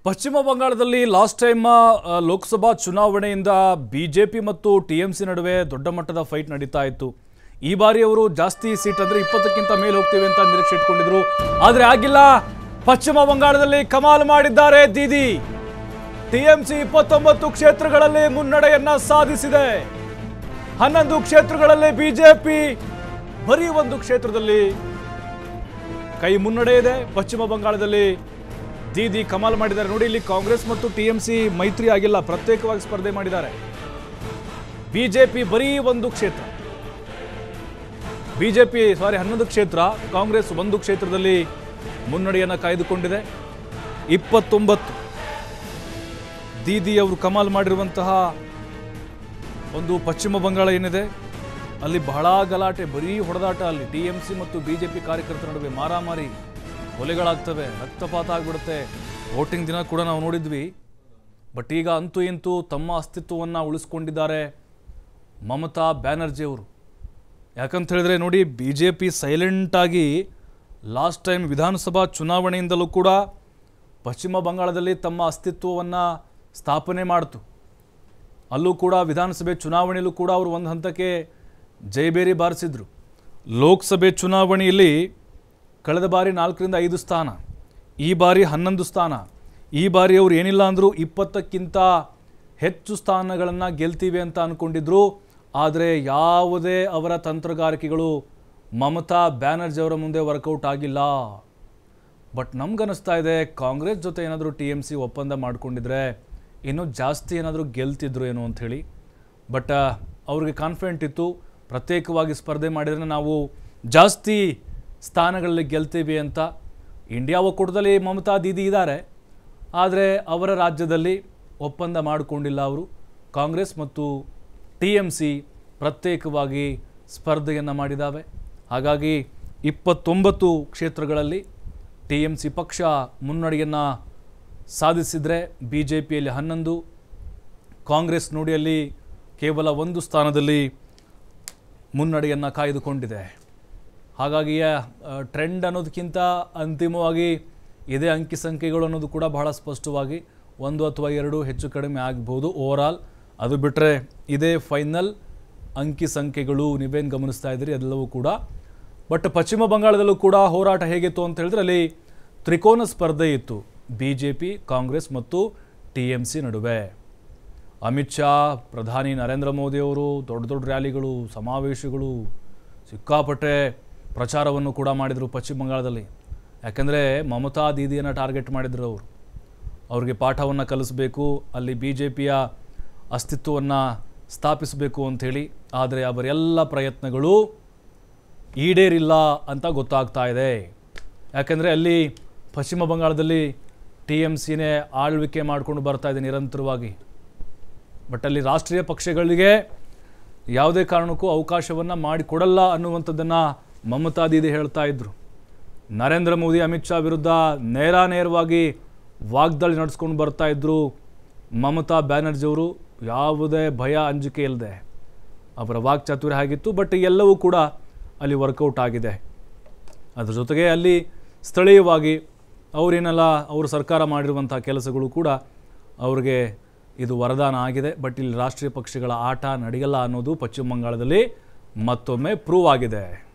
ಪಶ್ಚಿಮ ಬಂಗಾಳದಲ್ಲಿ last time Lok Sabha ಚುನಾವಣೆಯಿಂದ ಬಿಜೆಪಿ ಮತ್ತು ಟಿ ಎಂ ಸಿ ನಡುವೆ ದೊಡ್ಡ ಮಟ್ಟದ ಫೈಟ್ ನಡೀತಾ ಇತ್ತು ಈ ಬಾರಿ ಅವರು ಜಾಸ್ತಿ ಸೀಟ್ ಅಂದ್ರೆ ಇಪ್ಪತ್ತಕ್ಕಿಂತ ಮೇಲೆ ಹೋಗ್ತೀವಿ ಅಂತ ನಿರೀಕ್ಷೆ ಇಟ್ಕೊಂಡಿದ್ರು ಆದ್ರೆ ಆಗಿಲ್ಲ ಪಶ್ಚಿಮ ಬಂಗಾಳದಲ್ಲಿ ಕಮಾಲ್ ಮಾಡಿದ್ದಾರೆ ದೀದಿ ಟಿಎಂಸಿ ಇಪ್ಪತ್ತೊಂಬತ್ತು ಕ್ಷೇತ್ರಗಳಲ್ಲಿ ಮುನ್ನಡೆಯನ್ನ ಸಾಧಿಸಿದೆ ಹನ್ನೊಂದು ಕ್ಷೇತ್ರಗಳಲ್ಲಿ ಬಿಜೆಪಿ ಬರೀ ಒಂದು ಕ್ಷೇತ್ರದಲ್ಲಿ ಕೈ ಮುನ್ನಡೆ ಇದೆ ಪಶ್ಚಿಮ ಬಂಗಾಳದಲ್ಲಿ ದೀದಿ ಕಮಾಲ್ ಮಾಡಿದ್ದಾರೆ ನೋಡಿ ಇಲ್ಲಿ ಕಾಂಗ್ರೆಸ್ ಮತ್ತು ಟಿಎಂಸಿ ಮೈತ್ರಿ ಆಗಿಲ್ಲ ಪ್ರತ್ಯೇಕವಾಗಿ ಸ್ಪರ್ಧೆ ಮಾಡಿದ್ದಾರೆ ಬಿಜೆಪಿ ಬರೀ ಒಂದು ಕ್ಷೇತ್ರ ಬಿಜೆಪಿ ಸಾರಿ ಹನ್ನೊಂದು ಕ್ಷೇತ್ರ ಕಾಂಗ್ರೆಸ್ ಒಂದು ಕ್ಷೇತ್ರದಲ್ಲಿ ಮುನ್ನಡೆಯನ್ನು ಕಾಯ್ದುಕೊಂಡಿದೆ ಇಪ್ಪತ್ತೊಂಬತ್ತು ದೀದಿ ಅವರು ಕಮಾಲ್ ಮಾಡಿರುವಂತಹ ಒಂದು ಪಶ್ಚಿಮ ಬಂಗಾಳ ಏನಿದೆ ಅಲ್ಲಿ ಬಹಳ ಗಲಾಟೆ ಬರೀ ಹೊಡೆದಾಟ ಅಲ್ಲಿ ಟಿ ಎಂ ಸಿ ಮತ್ತು ಬಿ ಜೆ ಪಿ ಕಾರ್ಯಕರ್ತರ ನಡುವೆ ಮಾರಾಮಾರಿ ಕೊಲೆಗಳಾಗ್ತವೆ ರಕ್ತಪಾತ ಆಗಿಬಿಡುತ್ತೆ ವೋಟಿಂಗ್ ದಿನ ಕೂಡ ನಾವು ನೋಡಿದ್ವಿ ಬಟ್ ಈಗ ಅಂತೂ ಇಂತೂ ತಮ್ಮ ಅಸ್ತಿತ್ವವನ್ನು ಉಳಿಸ್ಕೊಂಡಿದ್ದಾರೆ ಮಮತಾ ಬ್ಯಾನರ್ಜಿ ಅವರು ಯಾಕಂತ ಹೇಳಿದ್ರೆ ನೋಡಿ ಬಿ ಜೆ ಪಿ ಸೈಲೆಂಟಾಗಿ ಲಾಸ್ಟ್ ಟೈಮ್ ವಿಧಾನಸಭಾ ಚುನಾವಣೆಯಿಂದಲೂ ಕೂಡ ಪಶ್ಚಿಮ ಬಂಗಾಳದಲ್ಲಿ ತಮ್ಮ ಅಸ್ತಿತ್ವವನ್ನು ಸ್ಥಾಪನೆ ಮಾಡ್ತು ಅಲ್ಲೂ ಕೂಡ ವಿಧಾನಸಭೆ ಚುನಾವಣೆಯಲ್ಲೂ ಕೂಡ ಅವರು ಒಂದು ಹಂತಕ್ಕೆ ಜೈಬೇರಿ ಬಾರಿಸಿದ್ರು ಲೋಕಸಭೆ ಚುನಾವಣೆಯಲ್ಲಿ ಕಳೆದ ಬಾರಿ ನಾಲ್ಕರಿಂದ ಐದು ಸ್ಥಾನ ಈ ಬಾರಿ ಹನ್ನೊಂದು ಸ್ಥಾನ ಈ ಬಾರಿ ಅವರು ಏನಿಲ್ಲ ಅಂದರೂ ಇಪ್ಪತ್ತಕ್ಕಿಂತ ಹೆಚ್ಚು ಸ್ಥಾನಗಳನ್ನು ಗೆಲ್ತೀವಿ ಅಂತ ಅಂದ್ಕೊಂಡಿದ್ರು ಆದರೆ ಯಾವುದೇ ಅವರ ತಂತ್ರಗಾರಿಕೆಗಳು ಮಮತಾ ಬ್ಯಾನರ್ಜಿ ಅವರ ಮುಂದೆ ವರ್ಕೌಟ್ ಆಗಿಲ್ಲ ಬಟ್ ನಮ್ಗನ್ನಿಸ್ತಾ ಇದೆ ಕಾಂಗ್ರೆಸ್ ಜೊತೆ ಏನಾದರೂ ಟಿ ಎಮ್ ಸಿ ಒಪ್ಪಂದ ಮಾಡ್ಕೊಂಡಿದ್ರೆ ಇನ್ನೂ ಜಾಸ್ತಿ ಏನಾದರೂ ಗೆಲ್ತಿದ್ರು ಏನೋ ಅಂಥೇಳಿ ಬಟ್ ಅವ್ರಿಗೆ ಕಾನ್ಫಿಡೆಂಟ್ ಇತ್ತು ಪ್ರತ್ಯೇಕವಾಗಿ ಸ್ಪರ್ಧೆ ಮಾಡಿದರೆ ನಾವು ಜಾಸ್ತಿ ಸ್ಥಾನಗಳಲ್ಲಿ ಗೆಲ್ತೀವಿ ಅಂತ ಇಂಡಿಯಾ ಒಕ್ಕೂಟದಲ್ಲಿ ಮಮತಾ ದೀದಿ ಇದ್ದಾರೆ ಆದರೆ ಅವರ ರಾಜ್ಯದಲ್ಲಿ ಒಪ್ಪಂದ ಮಾಡಿಕೊಂಡಿಲ್ಲ ಅವರು ಕಾಂಗ್ರೆಸ್ ಮತ್ತು ಟಿ ಎಮ್ ಸಿ ಪ್ರತ್ಯೇಕವಾಗಿ ಸ್ಪರ್ಧೆಯನ್ನು ಮಾಡಿದ್ದಾವೆ ಹಾಗಾಗಿ ಇಪ್ಪತ್ತೊಂಬತ್ತು ಕ್ಷೇತ್ರಗಳಲ್ಲಿ ಟಿ ಎಮ್ ಸಿ ಪಕ್ಷ ಮುನ್ನಡೆಯನ್ನು ಸಾಧಿಸಿದರೆ ಬಿ ಜೆ ಪಿಯಲ್ಲಿ ಹನ್ನೊಂದು ಕಾಂಗ್ರೆಸ್ ನುಡಿಯಲ್ಲಿ ಕೇವಲ ಒಂದು ಸ್ಥಾನದಲ್ಲಿ ಮುನ್ನಡೆಯನ್ನು ಕಾಯ್ದುಕೊಂಡಿದೆ ಹಾಗಾಗಿ ಟ್ರೆಂಡ್ ಅನ್ನೋದಕ್ಕಿಂತ ಅಂತಿಮವಾಗಿ ಇದೇ ಅಂಕಿ ಸಂಖ್ಯೆಗಳು ಅನ್ನೋದು ಕೂಡ ಬಹಳ ಸ್ಪಷ್ಟವಾಗಿ ಒಂದು ಅಥವಾ ಎರಡು ಹೆಚ್ಚು ಕಡಿಮೆ ಆಗ್ಬೋದು ಓವರಾಲ್ ಅದು ಬಿಟ್ಟರೆ ಇದೇ ಫೈನಲ್ ಅಂಕಿ ಸಂಖ್ಯೆಗಳು ನೀವೇನು ಗಮನಿಸ್ತಾ ಇದ್ದೀರಿ ಅದೆಲ್ಲವೂ ಕೂಡ ಬಟ್ ಪಶ್ಚಿಮ ಬಂಗಾಳದಲ್ಲೂ ಕೂಡ ಹೋರಾಟ ಹೇಗಿತ್ತು ಅಂತ ಹೇಳಿದ್ರೆ ಅಲ್ಲಿ ತ್ರಿಕೋನ ಸ್ಪರ್ಧೆ ಇತ್ತು ಬಿ ಜೆ ಪಿ ಕಾಂಗ್ರೆಸ್ ಮತ್ತು ಟಿ ಎಮ್ ಸಿ ನಡುವೆ ಅಮಿತ್ ಶಾ ಪ್ರಧಾನಿ ನರೇಂದ್ರ ಮೋದಿಯವರು ದೊಡ್ಡ ದೊಡ್ಡ ರ್ಯಾಲಿಗಳು ಸಮಾವೇಶಗಳು ಸಿಕ್ಕಾಪಟ್ಟೆ ಪ್ರಚಾರವನ್ನು ಕೂಡ ಮಾಡಿದರು ಪಶ್ಚಿಮ ಬಂಗಾಳದಲ್ಲಿ ಯಾಕೆಂದರೆ ಮಮತಾ ದೀದಿಯನ್ನು ಟಾರ್ಗೆಟ್ ಮಾಡಿದರು ಅವರು ಅವ್ರಿಗೆ ಪಾಠವನ್ನು ಕಲಿಸಬೇಕು ಅಲ್ಲಿ ಬಿ ಜೆ ಪಿಯ ಅಸ್ತಿತ್ವವನ್ನು ಸ್ಥಾಪಿಸಬೇಕು ಅಂಥೇಳಿ ಆದರೆ ಅವರೆಲ್ಲ ಪ್ರಯತ್ನಗಳು ಈಡೇರಿಲ್ಲ ಅಂತ ಗೊತ್ತಾಗ್ತಾ ಇದೆ ಯಾಕೆಂದರೆ ಅಲ್ಲಿ ಪಶ್ಚಿಮ ಬಂಗಾಳದಲ್ಲಿ ಟಿ ಎಮ್ ಸಿನೇ ಆಳ್ವಿಕೆ ಮಾಡಿಕೊಂಡು ಬರ್ತಾ ಇದೆ ನಿರಂತರವಾಗಿ ಬಟ್ ಅಲ್ಲಿ ರಾಷ್ಟ್ರೀಯ ಪಕ್ಷಗಳಿಗೆ ಯಾವುದೇ ಕಾರಣಕ್ಕೂ ಅವಕಾಶವನ್ನು ಮಾಡಿಕೊಡಲ್ಲ ಅನ್ನುವಂಥದ್ದನ್ನು ಮಮತಾ ದೀದಿ ಹೇಳ್ತಾ ಇದ್ದರು ನರೇಂದ್ರ ಮೋದಿ ಅಮಿತ್ ಶಾ ವಿರುದ್ಧ ನೇರಾನೇರವಾಗಿ ವಾಗ್ದಾಳಿ ನಡೆಸ್ಕೊಂಡು ಬರ್ತಾ ಇದ್ದರು ಮಮತಾ ಬ್ಯಾನರ್ಜಿ ಅವರು ಯಾವುದೇ ಭಯ ಅಂಜಿಕೆ ಇಲ್ಲದೆ ಅವರ ವಾಕ್ಚಾತುರ್ಯ ಆಗಿತ್ತು ಬಟ್ ಎಲ್ಲವೂ ಕೂಡ ಅಲ್ಲಿ ವರ್ಕೌಟ್ ಆಗಿದೆ ಅದ್ರ ಜೊತೆಗೆ ಅಲ್ಲಿ ಸ್ಥಳೀಯವಾಗಿ ಅವರೇನೆಲ್ಲ ಅವರು ಸರ್ಕಾರ ಮಾಡಿರುವಂಥ ಕೆಲಸಗಳು ಕೂಡ ಅವ್ರಿಗೆ ಇದು ವರದಾನ ಆಗಿದೆ ಬಟ್ ಇಲ್ಲಿ ರಾಷ್ಟ್ರೀಯ ಪಕ್ಷಗಳ ಆಟ ನಡೆಯಲ್ಲ ಅನ್ನೋದು ಪಶ್ಚಿಮ ಬಂಗಾಳದಲ್ಲಿ ಮತ್ತೊಮ್ಮೆ ಪ್ರೂವ್ ಆಗಿದೆ